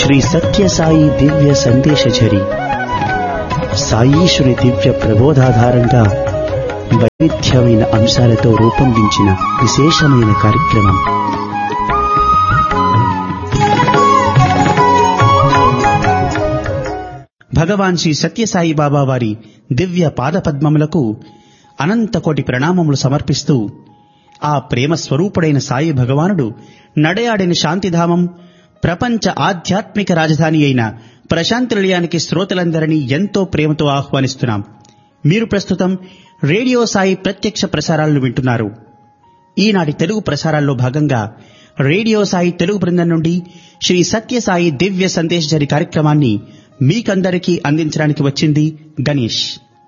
శ్రీ సత్యసాయి దివ్య సందేశఝరి సాయీశ్వరి దివ్య ప్రబోధాధారంగా వైవిధ్యమైన అంశాలతో రూపొందించిన విశేషమైన కార్యక్రమం భగవాన్ శ్రీ సత్యసాయి బాబా వారి దివ్య పాదపద్మములకు అనంతకోటి ప్రణామములు సమర్పిస్తూ ఆ ప్రేమ స్వరూపుడైన సాయి భగవానుడు నడయాడిన శాంతిధామం ప్రపంచ ఆధ్యాత్మిక రాజధాని అయిన ప్రశాంతి నిలయానికి శ్రోతలందరినీ ఎంతో ప్రేమతో ఆహ్వానిస్తున్నాం మీరు ప్రస్తుతం రేడియో సాయి ప్రత్యక్ష ప్రసారాలను వింటున్నారు ఈనాటి తెలుగు ప్రసారాల్లో భాగంగా రేడియో సాయి తెలుగు బృందం నుండి శ్రీ సత్యసాయి దివ్య సందేశ్ జరి కార్యక్రమాన్ని మీకందరికీ అందించడానికి వచ్చింది గణేష్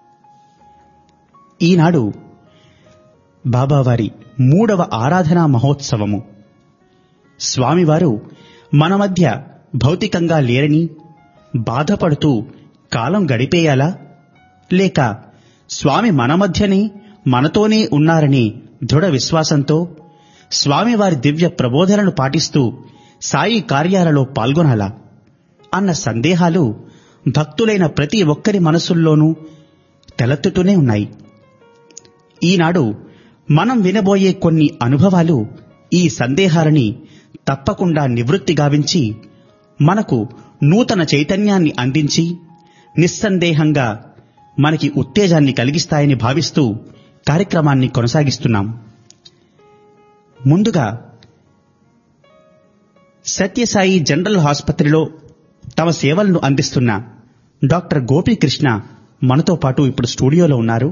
ఈనాడు బాబావారి మూడవ ఆరాధనా మహోత్సవము స్వామివారు మన మధ్య భౌతికంగా లేరని బాధపడుతూ కాలం గడిపేయాలా లేక స్వామి మన మధ్యనే మనతోనే ఉన్నారని దృఢ విశ్వాసంతో స్వామివారి దివ్య ప్రబోధనలు పాటిస్తూ సాయి కార్యాలలో పాల్గొనాలా అన్న సందేహాలు భక్తులైన ప్రతి ఒక్కరి మనసుల్లోనూ తెలెత్తుతూనే ఉన్నాయి ఈనాడు మనం వినబోయే కొన్ని అనుభవాలు ఈ సందేహాలని తప్పకుండా నివృత్తి గావించి మనకు నూతన చైతన్యాన్ని అందించి నిస్సందేహంగా మనకి ఉత్తేజాన్ని కలిగిస్తాయని భావిస్తూ కార్యక్రమాన్ని కొనసాగిస్తున్నాం ముందుగా సత్యసాయి జనరల్ ఆసుపత్రిలో తమ సేవలను అందిస్తున్న డాక్టర్ గోపీకృష్ణ మనతో పాటు ఇప్పుడు స్టూడియోలో ఉన్నారు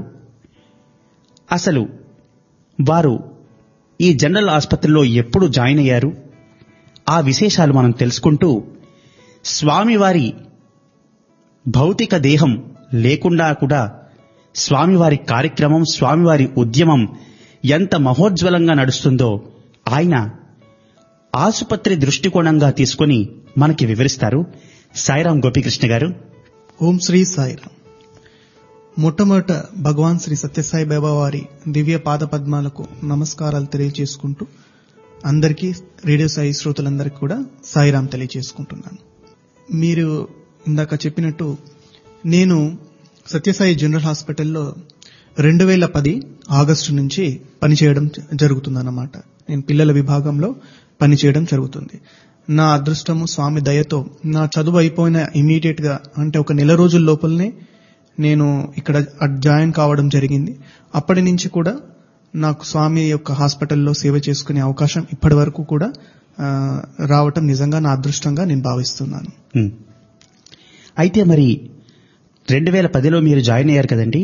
అసలు వారు ఈ జనరల్ ఆసుపత్రిలో ఎప్పుడు జాయిన్ అయ్యారు ఆ విశేషాలు మనం తెలుసుకుంటూ స్వామివారి భౌతిక దేహం లేకుండా కూడా స్వామివారి కార్యక్రమం స్వామివారి ఉద్యమం ఎంత మహోజ్వలంగా నడుస్తుందో ఆయన ఆసుపత్రి దృష్టికోణంగా తీసుకుని మనకి వివరిస్తారు సాయిరాం గోపీకృష్ణ గారు ఓం శ్రీ సాయిరామ్ మొట్టమొదట భగవాన్ శ్రీ సత్యసాయి బాబా వారి దివ్య పాద పద్మాలకు నమస్కారాలు తెలియజేసుకుంటూ అందరికీ రేడియో సాయి శ్రోతలందరికీ కూడా సాయిరామ్ తెలియజేసుకుంటున్నాను మీరు ఇందాక చెప్పినట్టు నేను సత్యసాయి జనరల్ హాస్పిటల్లో రెండు వేల పది ఆగస్టు నుంచి పనిచేయడం జరుగుతుందన్నమాట నేను పిల్లల విభాగంలో పనిచేయడం జరుగుతుంది నా అదృష్టము స్వామి దయతో నా చదువు అయిపోయిన ఇమీడియట్ గా అంటే ఒక నెల రోజుల లోపలనే నేను ఇక్కడ జాయిన్ కావడం జరిగింది అప్పటి నుంచి కూడా నాకు స్వామి యొక్క హాస్పిటల్లో సేవ చేసుకునే అవకాశం ఇప్పటి వరకు కూడా ఆ, రావటం నిజంగా నా అదృష్టంగా నేను భావిస్తున్నాను ఉమ్. అయితే మరి రెండు వేల పదిలో మీరు జాయిన్ అయ్యారు కదండి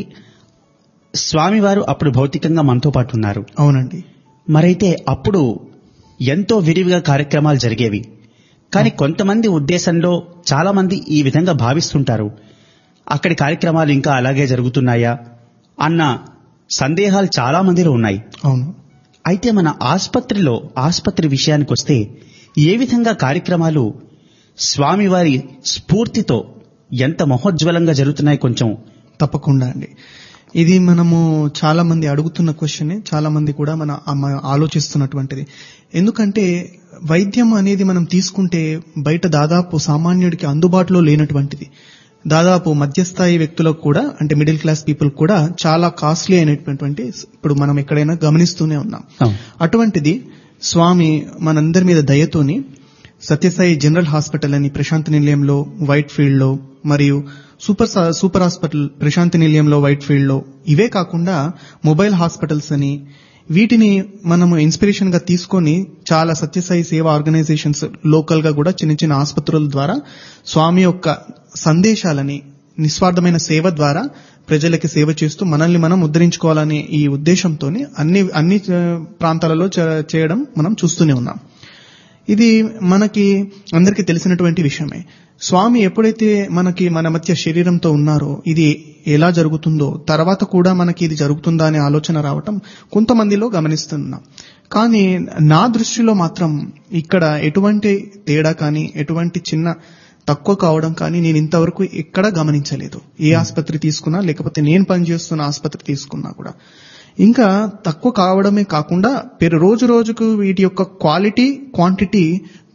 స్వామివారు అప్పుడు భౌతికంగా మనతో పాటు ఉన్నారు అవునండి మరైతే అప్పుడు ఎంతో విరివిగా కార్యక్రమాలు జరిగేవి కానీ కొంతమంది ఉద్దేశంలో చాలా మంది ఈ విధంగా భావిస్తుంటారు అక్కడి కార్యక్రమాలు ఇంకా అలాగే జరుగుతున్నాయా అన్న సందేహాలు చాలా మందిలో ఉన్నాయి అవును అయితే మన ఆసుపత్రిలో ఆసుపత్రి విషయానికి వస్తే ఏ విధంగా కార్యక్రమాలు స్వామివారి స్ఫూర్తితో ఎంత మహోజ్వలంగా జరుగుతున్నాయి కొంచెం తప్పకుండా అండి ఇది మనము చాలా మంది అడుగుతున్న క్వశ్చన్ చాలా మంది కూడా మన మన ఆలోచిస్తున్నటువంటిది ఎందుకంటే వైద్యం అనేది మనం తీసుకుంటే బయట దాదాపు సామాన్యుడికి అందుబాటులో లేనటువంటిది దాదాపు మధ్యస్థాయి వ్యక్తులకు కూడా అంటే మిడిల్ క్లాస్ పీపుల్ కూడా చాలా కాస్ట్లీ అయినటువంటి ఇప్పుడు మనం ఎక్కడైనా గమనిస్తూనే ఉన్నాం అవును. అటువంటిది స్వామి మనందరి మీద దయతోని సత్యసాయి జనరల్ హాస్పిటల్ అని ప్రశాంతి నిలయంలో వైట్ ఫీల్డ్ లో మరియు సూపర్ సా- సూపర్ హాస్పిటల్ ప్రశాంతి నిలయంలో వైట్ ఫీల్డ్ లో ఇవే కాకుండా మొబైల్ హాస్పిటల్స్ అని వీటిని మనము ఇన్స్పిరేషన్ గా తీసుకొని చాలా సత్యసాయి సేవా ఆర్గనైజేషన్స్ లోకల్ గా కూడా చిన్న చిన్న ఆసుపత్రుల ద్వారా స్వామి యొక్క సందేశాలని నిస్వార్థమైన సేవ ద్వారా ప్రజలకి సేవ చేస్తూ మనల్ని మనం ఉద్ధరించుకోవాలనే ఈ ఉద్దేశంతోనే అన్ని అన్ని ఆ, ప్రాంతాలలో చే- చేయడం మనం చూస్తూనే ఉన్నాం ఇది మనకి అందరికీ తెలిసినటువంటి విషయమే స్వామి ఎప్పుడైతే మనకి మన మధ్య శరీరంతో ఉన్నారో ఇది ఎలా జరుగుతుందో తర్వాత కూడా మనకి ఇది జరుగుతుందా అనే ఆలోచన రావటం కొంతమందిలో గమనిస్తున్నాం కానీ నా దృష్టిలో మాత్రం ఇక్కడ ఎటువంటి తేడా కానీ ఎటువంటి చిన్న తక్కువ కావడం కానీ నేను ఇంతవరకు ఎక్కడా గమనించలేదు ఏ ఆసుపత్రి తీసుకున్నా లేకపోతే నేను పనిచేస్తున్న ఆసుపత్రి తీసుకున్నా కూడా ఇంకా తక్కువ కావడమే కాకుండా పెరు రోజు రోజుకు వీటి యొక్క క్వాలిటీ క్వాంటిటీ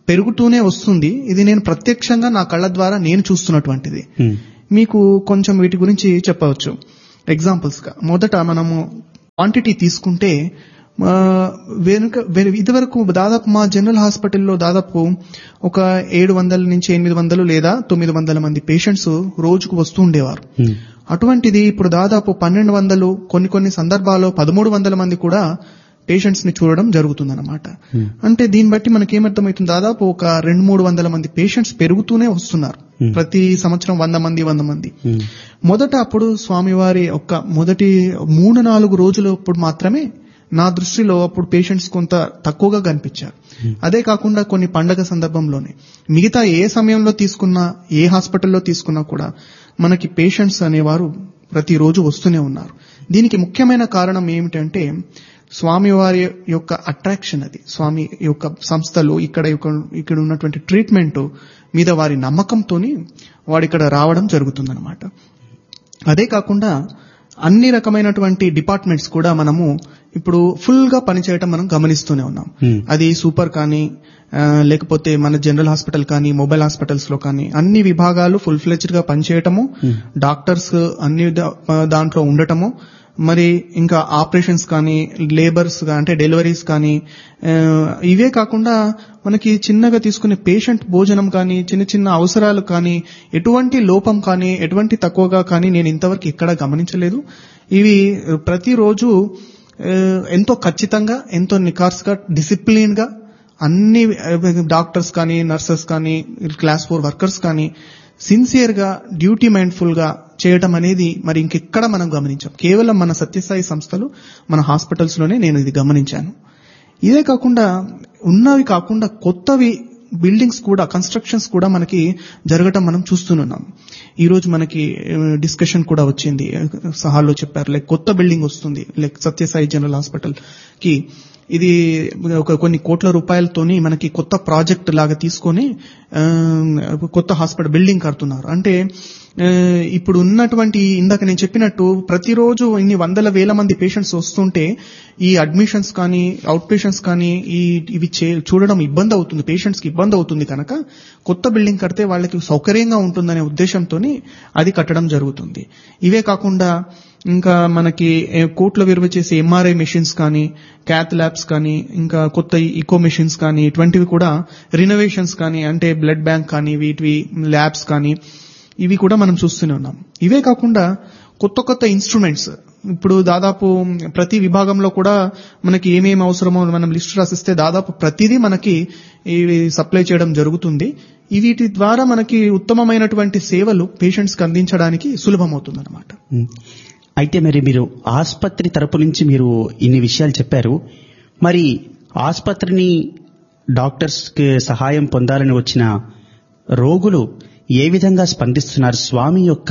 పెరుగుతూనే వస్తుంది ఇది నేను ప్రత్యక్షంగా నా కళ్ళ ద్వారా నేను చూస్తున్నటువంటిది ఉమ్, మీకు కొంచెం వీటి గురించి చెప్పవచ్చు ఎగ్జాంపుల్స్ గా మొదట మనము క్వాంటిటీ తీసుకుంటే ఆ, వెనుక వె- ఇదివరకు దాదాపు మా జనరల్ హాస్పిటల్లో దాదాపు ఒక ఏడు వందల నుంచి ఎనిమిది వందలు లేదా తొమ్మిది వందల మంది పేషెంట్స్ రోజుకు వస్తూ ఉండేవారు ఉమ్, అటువంటిది ఇప్పుడు దాదాపు పన్నెండు వందలు కొన్ని కొన్ని సందర్భాల్లో పదమూడు వందల మంది కూడా పేషెంట్స్ ని చూడడం జరుగుతుందన్నమాట Hmm. అంటే దీన్ని బట్టి మనకి ఏమర్థమవుతుంది దాదాపు ఒక రెండు మూడు వందల మంది పేషెంట్స్ పెరుగుతూనే వస్తున్నారు Hmm. ప్రతి సంవత్సరం వంద మంది వంద మంది ఉమ్, మొదట అప్పుడు స్వామివారి ఒక్క మొదటి మూడు నాలుగు రోజులు అప్పుడు మాత్రమే నా దృష్టిలో అప్పుడు పేషెంట్స్ కొంత తక్కువగా కనిపించారు అదే కాకుండా కొన్ని పండగ సందర్భంలోనే మిగతా ఏ సమయంలో తీసుకున్నా ఏ హాస్పిటల్లో తీసుకున్నా కూడా మనకి పేషెంట్స్ అనేవారు ప్రతిరోజు వస్తూనే ఉన్నారు దీనికి ముఖ్యమైన కారణం ఏమిటంటే స్వామివారి యొక్క అట్రాక్షన్ అది స్వామి యొక్క సంస్థలు ఇక్కడ యొక్క ఇక్కడ ఉన్నటువంటి ట్రీట్మెంట్ మీద వారి నమ్మకంతోని వాడు ఇక్కడ రావడం జరుగుతుందన్నమాట అదే కాకుండా అన్ని రకమైనటువంటి డిపార్ట్మెంట్స్ కూడా మనము ఇప్పుడు ఫుల్ గా పనిచేయటం మనం గమనిస్తూనే ఉన్నాం Hmm. అది సూపర్ కానీ ఆ, లేకపోతే మన జనరల్ హాస్పిటల్ కానీ మొబైల్ హాస్పిటల్స్ లో కానీ అన్ని విభాగాలు ఫుల్ ఫ్లెజ్డ్ గా పనిచేయటము డాక్టర్స్ అన్ని దా- దాంట్లో ఉండటము మరి ఇంకా ఆపరేషన్స్ కానీ లేబర్స్ గా- అంటే డెలివరీస్ కానీ ఆ, ఇవే కాకుండా మనకి చిన్నగా తీసుకునే పేషెంట్ భోజనం కానీ చిన్న చిన్న అవసరాలు కానీ ఎటువంటి లోపం కానీ ఎటువంటి తక్కువగా కానీ నేను ఇంతవరకు ఎక్కడ గమనించలేదు ఇవి ప్రతిరోజు ఆ, ఎంతో ఖచ్చితంగా ఎంతో నికార్స్ గా డిసిప్లిన్ గా అన్ని డాక్టర్స్ కానీ నర్సెస్ కానీ క్లాస్ ఫోర్ వర్కర్స్ కానీ సిన్సియర్ గా డ్యూటీ మైండ్ఫుల్ గా చేయటం అనేది మరి ఇంకెక్కడ మనం గమనించాం కేవలం మన సత్యసాయి సంస్థలు మన హాస్పిటల్స్ లోనే నేను ఇది గమనించాను ఇదే కాకుండా ఉన్నవి కాకుండా కొత్తవి బిల్డింగ్స్ కూడా కన్స్ట్రక్షన్స్ కూడా మనకి జరగటం మనం చూస్తున్నాం ఈ రోజు మనకి డిస్కషన్ కూడా వచ్చింది సహాల్లో చెప్పారు లైక్ కొత్త బిల్డింగ్ వస్తుంది లైక్ సత్యసాయి జనరల్ హాస్పిటల్ కి ఇది ఒక కొన్ని కోట్ల రూపాయలతోని మనకి కొత్త ప్రాజెక్ట్ లాగా తీసుకొని ఆ, కొత్త హాస్పిటల్ బిల్డింగ్ కడుతున్నారు అంటే ఆ, ఇప్పుడు ఉన్నటువంటి ఇందాక నేను చెప్పినట్టు ప్రతిరోజు ఇన్ని వందల వేల మంది పేషెంట్స్ వస్తుంటే ఈ అడ్మిషన్స్ కానీ అవుట్ పేషెంట్స్ కానీ ఈ ఇవి చే- చూడడం ఇబ్బంది అవుతుంది పేషెంట్స్ కి ఇబ్బంది అవుతుంది కనుక కొత్త బిల్డింగ్ కడితే వాళ్ళకి సౌకర్యంగా ఉంటుందనే ఉద్దేశంతో అది కట్టడం జరుగుతుంది ఇవే కాకుండా ఇంకా మనకి ఏ, కోట్ల విలువ చేసే ఎంఆర్ఐ మెషిన్స్ కానీ క్యాత్ ల్యాబ్స్ కానీ ఇంకా కొత్త ఈకో మెషిన్స్ కానీ ఇటువంటివి కూడా రినోవేషన్స్ కానీ అంటే బ్లడ్ బ్యాంక్ కానీ వీటివి ల్యాబ్స్ కానీ ఇవి కూడా మనం చూస్తూనే ఉన్నాం ఇవే కాకుండా కొత్త కొత్త ఇన్స్ట్రుమెంట్స్ ఇప్పుడు దాదాపు ప్రతి విభాగంలో కూడా మనకి ఏమేమి అవసరమో మనం లిస్ట్ రాసిస్తే దాదాపు ప్రతిదీ మనకి ఇవి సప్లై చేయడం జరుగుతుంది ఈ వీటి ద్వారా మనకి ఉత్తమమైనటువంటి సేవలు పేషెంట్స్ కి అందించడానికి సులభమవుతుంది అనమాట ఉమ్. అయితే మరి మీరు ఆసుపత్రి తరపు నుంచి మీరు ఇన్ని విషయాలు చెప్పారు మరి ఆసుపత్రిని డాక్టర్స్ కి సహాయం పొందాలని వచ్చిన రోగులు ఏ విధంగా స్పందిస్తున్నారు స్వామి యొక్క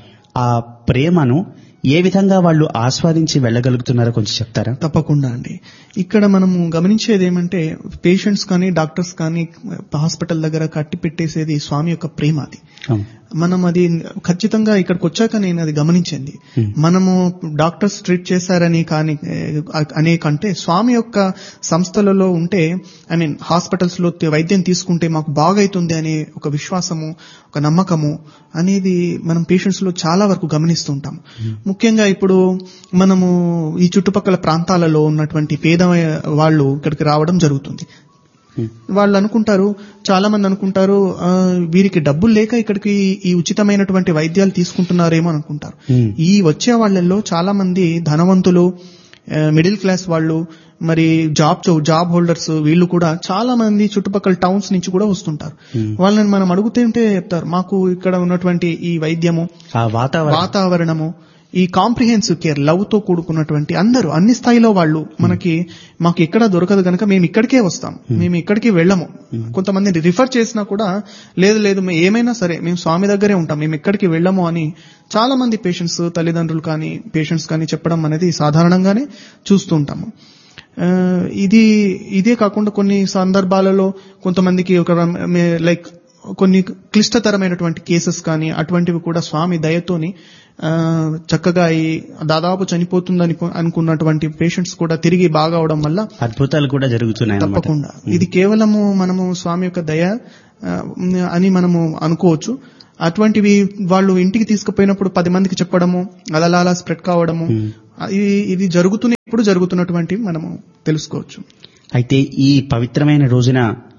ఆ ప్రేమను ఏ విధంగా వాళ్ళు ఆస్వాదించి వెళ్ళగలుగుతున్నారో కొంచెం చెప్తారా తప్పకుండా అండి ఇక్కడ మనము గమనించేది ఏమంటే పేషెంట్స్ కానీ డాక్టర్స్ కానీ హాస్పిటల్ దగ్గర కట్టి పెట్టేసేది స్వామి యొక్క ప్రేమ అది అవును. మనం అది ఖచ్చితంగా ఇక్కడికి వచ్చాక నేను అది గమనించింది Hmm. మనము డాక్టర్స్ ట్రీట్ చేశారని కానీ ఏ, అనే కంటే స్వామి యొక్క సంస్థలలో ఉంటే ఐ మీన్ హాస్పిటల్స్ లో తే- వైద్యం తీసుకుంటే మాకు బాగైతుంది అనే ఒక విశ్వాసము ఒక నమ్మకము అనేది మనం పేషెంట్స్ లో చాలా వరకు గమనిస్తుంటాం ముఖ్యంగా ఇప్పుడు మనము ఈ చుట్టుపక్కల ప్రాంతాలలో ఉన్నటువంటి పేద వాళ్ళు ఇక్కడికి రావడం జరుగుతుంది ఉమ్. వాళ్ళు అనుకుంటారు చాలా మంది అనుకుంటారు ఆ, వీరికి డబ్బులు లేక ఇక్కడికి ఈ ఉచితమైనటువంటి వైద్యాలు తీసుకుంటున్నారేమో అనుకుంటారు ఉమ్. ఈ వచ్చే వాళ్ళల్లో చాలా మంది ధనవంతులు ఆ, మిడిల్ క్లాస్ వాళ్ళు మరి జాబ్ చౌ- జాబ్ హోల్డర్స్ వీళ్ళు కూడా చాలా మంది చుట్టుపక్కల టౌన్స్ నుంచి కూడా వస్తుంటారు Hmm. వాళ్ళని మనం అడుగుతుంటే చెప్తారు మాకు ఇక్కడ ఉన్నటువంటి ఈ వైద్యము ఆ వాతావరణం వాతావరణము ఈ కాంప్రిహెన్సివ్ కేర్ లవ్ తో కూడుకున్నటువంటి అందరూ అన్ని స్థాయిలో వాళ్ళు మనకి మాకు ఎక్కడ దొరకదు కనుక మేము ఇక్కడికే వస్తాం మేము ఇక్కడికి వెళ్ళము కొంతమంది రిఫర్ చేసినా కూడా లేదు లేదు మేము ఏమైనా సరే మేము స్వామి దగ్గరే ఉంటాం మేము ఎక్కడికి వెళ్ళము అని చాలా మంది పేషెంట్స్ తల్లిదండ్రులు కానీ పేషెంట్స్ కానీ చెప్పడం అనేది సాధారణంగానే చూస్తూ ఉంటాము ఆ, ఇది ఇదే కాకుండా కొన్ని సందర్భాలలో కొంతమందికి ఒక లైక్ కొన్ని క్లిష్టతరమైనటువంటి కేసెస్ కానీ అటువంటివి కూడా స్వామి దయతోని ఆ, చక్కగా ఈ దాదాపు చనిపోతుందని అనుకున్నటువంటి పేషెంట్స్ కూడా తిరిగి బాగా అవడం వల్ల అద్భుతాలు కూడా జరుగుతున్నాయి అన్నమాట. తప్పకుండా ఇది కేవలము మనము స్వామి యొక్క దయ ఆ, అని మనము అనుకోవచ్చు అటువంటివి వాళ్ళు ఇంటికి తీసుకుపోయినప్పుడు పది మందికి చెప్పడము అలా అలా స్ప్రెడ్ కావడము Hmm. ఇది ఇది జరుగుతున్న ఇప్పుడు జరుగుతున్నటువంటివి మనము తెలుసుకోవచ్చు అయితే ఈ పవిత్రమైన రోజున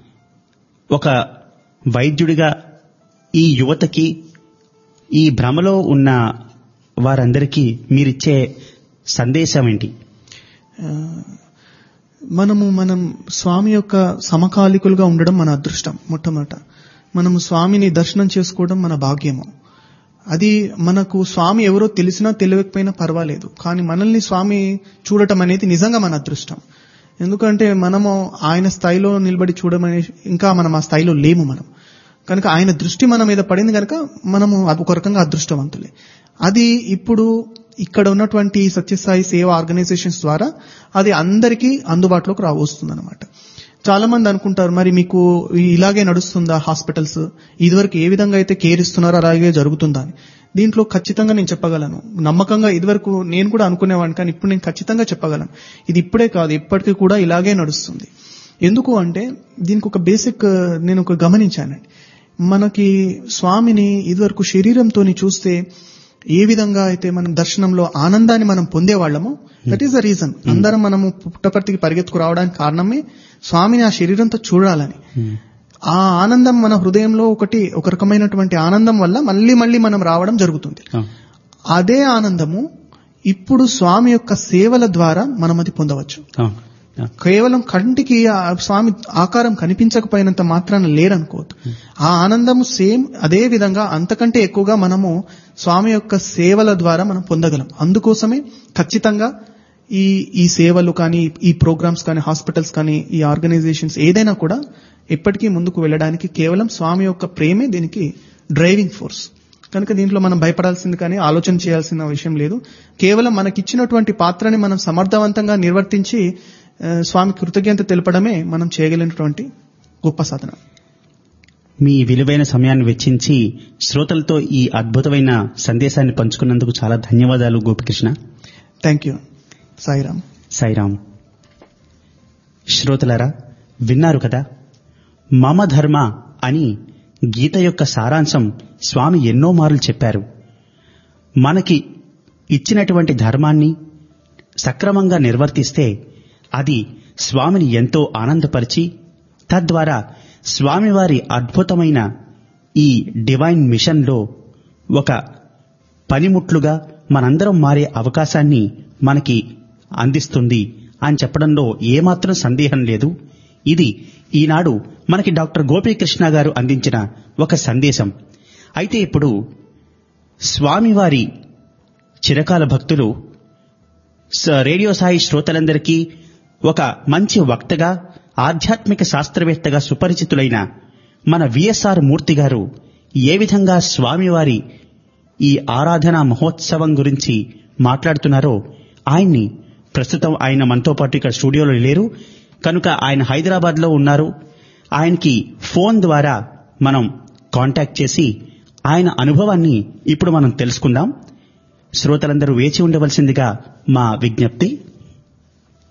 ఒక వైద్యుడిగా ఈ యువతకి ఈ భ్రమలో ఉన్న వారందరికీ మీరిచ్చే సందేశం ఏంటి ఆ, మనము మనం స్వామి యొక్క సమకాలికులుగా ఉండడం మన అదృష్టం మొట్టమొదట మనము స్వామిని దర్శనం చేసుకోవడం మన భాగ్యము అది మనకు స్వామి ఎవరో తెలిసినా తెలియకపోయినా పర్వాలేదు కానీ మనల్ని స్వామి చూడటం అనేది నిజంగా మన అదృష్టం ఎందుకంటే మనము ఆయన స్థాయిలో నిలబడి చూడమని ఇంకా మనం ఆ స్థాయిలో లేము మనం కనుక ఆయన దృష్టి మన మీద పడింది కనుక మనము అది ఒక రకంగా అదృష్టవంతులే అది ఇప్పుడు ఇక్కడ ఉన్నటువంటి సత్యసాయి సేవ ఆర్గనైజేషన్స్ ద్వారా అది అందరికీ అందుబాటులోకి రా వస్తుందన్నమాట చాలా మంది అనుకుంటారు మరి మీకు ఇలాగే నడుస్తుందా హాస్పిటల్స్ ఇదివరకు ఏ విధంగా అయితే కేర్ ఇస్తున్నారో అలాగే జరుగుతుందా అని దీంట్లో ఖచ్చితంగా నేను చెప్పగలను నమ్మకంగా ఇదివరకు నేను కూడా అనుకునేవాడిని కానీ ఇప్పుడు నేను ఖచ్చితంగా చెప్పగలను ఇది ఇప్పుడే కాదు ఇప్పటికీ కూడా ఇలాగే నడుస్తుంది ఎందుకు అంటే దీనికి ఒక బేసిక్ నేను ఒక గమనించానండి మనకి స్వామిని ఇదివరకు శరీరంతోని చూస్తే ఏ విధంగా అయితే మనం దర్శనంలో ఆనందాన్ని మనం పొందేవాళ్ళమో దట్ ఈస్ ద రీజన్ అందరం మనము పుట్టపర్తికి పరిగెత్తుకు రావడానికి కారణమే స్వామిని ఆ శరీరంతో చూడాలని ఆ ఆనందం మన హృదయంలో ఒకటి ఒక రకమైనటువంటి ఆనందం వల్ల మళ్ళీ మళ్ళీ మనం రావడం జరుగుతుంది ఆ, అదే ఆనందము ఇప్పుడు స్వామి యొక్క సేవల ద్వారా మనం అది పొందవచ్చు ఆ, ఆ, కేవలం కంటికి ఆ స్వామి ఆకారం కనిపించకపోయినంత మాత్రాన లేరనుకోవద్దు ఆ ఆనందం సేమ్ అదే విధంగా అంతకంటే ఎక్కువగా మనము స్వామి యొక్క సేవల ద్వారా మనం పొందగలం అందుకోసమే ఖచ్చితంగా ఈ ఈ సేవలు కానీ ఈ ప్రోగ్రామ్స్ కానీ హాస్పిటల్స్ కానీ ఈ ఆర్గనైజేషన్స్ ఏదైనా కూడా ఎప్పటికీ ముందుకు వెళ్ళడానికి కేవలం స్వామి యొక్క ప్రేమే దీనికి డ్రైవింగ్ ఫోర్స్ కనుక దీంట్లో మనం భయపడాల్సింది కానీ ఆలోచన చేయాల్సిన విషయం లేదు కేవలం మనకిచ్చినటువంటి పాత్రని మనం సమర్థవంతంగా నిర్వర్తించి ఆ, స్వామి కృతజ్ఞత తెలపడమే మనం చేయగలిగినటువంటి గొప్ప సాధన మీ విలువైన సమయాన్ని వెచ్చించి శ్రోతలతో ఈ అద్భుతమైన సందేశాన్ని పంచుకున్నందుకు చాలా ధన్యవాదాలు గోపికృష్ణ థ్యాంక్ యూ సాయిరామ్ సాయిరామ్ శ్రోతలరా విన్నారు కదా మమ ధర్మ అని గీత యొక్క సారాంశం స్వామి ఎన్నో మార్లు చెప్పారు మనకి ఇచ్చినటువంటి ధర్మాన్ని సక్రమంగా నిర్వర్తిస్తే అది స్వామిని ఎంతో ఆనందపరిచి తద్వారా స్వామివారి అద్భుతమైన ఈ డివైన్ మిషన్లో ఒక పనిముట్లుగా మనందరం మారే అవకాశాన్ని మనకి అందిస్తుంది అని చెప్పడంలో ఏమాత్రం సందేహం లేదు ఇది ఈనాడు మనకి డాక్టర్ గోపీకృష్ణ గారు అందించిన ఒక సందేశం అయితే ఇప్పుడు స్వామివారి చిరకాల భక్తులు స- రేడియో సాయి శ్రోతలందరికీ ఒక మంచి వక్తగా ఆధ్యాత్మిక శాస్త్రవేత్తగా సుపరిచితులైన మన విఎస్ఆర్ మూర్తి గారు ఏ విధంగా స్వామివారి ఈ ఆరాధన మహోత్సవం గురించి మాట్లాడుతున్నారో ఆయన్ని ప్రస్తుతం ఆయన మనతో పాటు ఇక్కడ స్టూడియోలో లేరు కనుక ఆయన హైదరాబాద్ లో ఉన్నారు ఆయనకి ఫోన్ ద్వారా మనం కాంటాక్ట్ చేసి ఆయన అనుభవాన్ని ఇప్పుడు మనం తెలుసుకుందాం శ్రోతలందరూ వేచి ఉండవలసిందిగా మా విజ్ఞప్తి